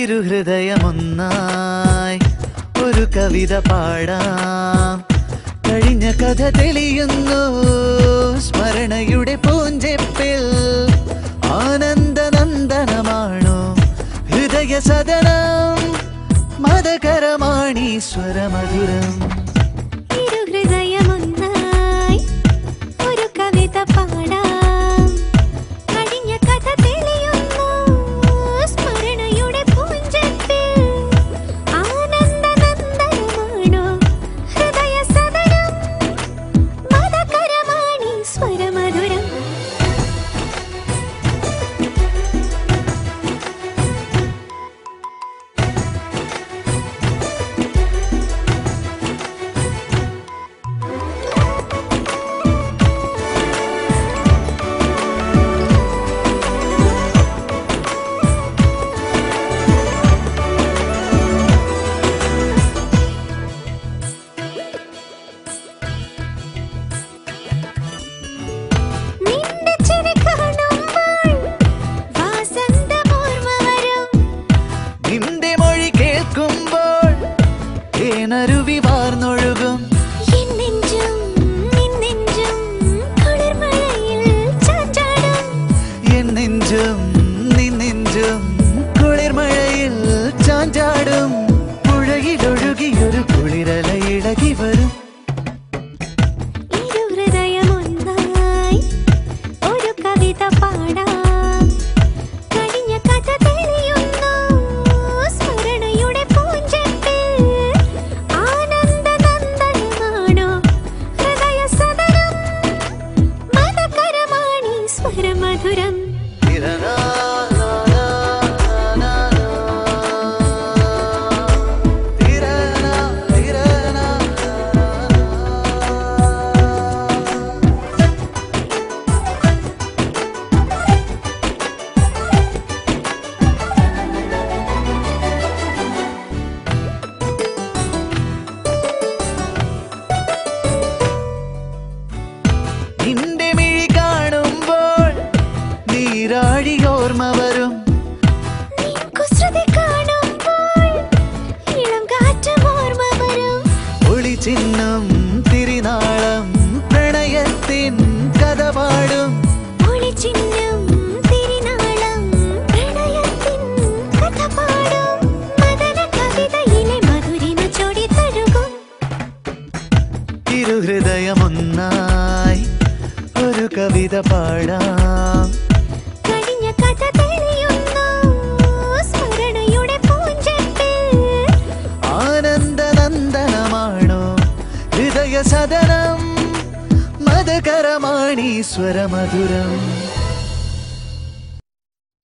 ഇരുഹൃദയമൊന്നായി ഒരു കവിത പാടാം കഴിഞ്ഞ കഥ തെളിയുന്നു സ്മരണയുടെ പൂഞ്ചെപ്പിൽ ആനന്ദനന്ദനമാണോ ഹൃദയ സദനം മതകരമാണീശ്വരമധുരം ഇരുഹൃദയമൊന്നായി ഒരു കവിത പാടാം കഴിഞ്ഞ കഥ തെളിയുന്നു സ്മരണയുടെ പൂഞ്ചത്തിൽ ആനന്ദനന്ദനമാണോ ഹൃദയ സദനം മതകരമാണി സ്വരമധുരം നിന്റെ ചിരി കാണുമ്പോൾ വാസന്തമോർമ്മ വരും നിന്റെ മൊഴി കേൾക്കുമ്പോൾ തേനരുവി വാർന്നൊഴുകും എൻ നെഞ്ചും നിൻ നെഞ്ചും കുളിർമഴയിൽ ചാഞ്ചാടും എൻ നെഞ്ചും നിൻ നെഞ്ചും കുളിർമഴയിൽ ചാഞ്ചാടും പുഴയിലൊഴുകിയൊരു കുളിരല ഇളകി വരും ഇരുഹൃദയമൊന്നായി ഒരു കവിത പാടാം കഴിഞ്ഞ കഥ തെളിയുന്നു സ്മരണയുടെ പൂഞ്ചത്തിൽ ആനന്ദനന്ദനമാണോ ഹൃദയ സദനം മതകരമാണി സ്വരമധുരം നിന്റെ മിഴി കാണുമ്പോൾ നീരാഴി ഓർമ്മ വരും നിൻ കുസൃതി കാണുമ്പോൾ ഇളം കാറ്റും ഓർമ്മ വരും ഒളി ചിഹ്നം തിരിനാളം പ്രണയത്തിൻ കഥ പാടും ഒളിച്ചിഹ്നം തിരിനാളം പ്രണയത്തിൻ കഥ പാടും മദന കവിതയിലെ മധുരിമ ചൊടി തഴുകും ഇരുഹൃദയമൊന്നായി ഒരു കവിത പാടാം കഴിഞ്ഞ കഥ തെളിയുന്നു സ്മരണയുടെ പൂഞ്ചത്തിൽ ആനന്ദനന്ദനമാണോ ഹൃദയ സദനം മതകരമാണീശ്വരമധുരം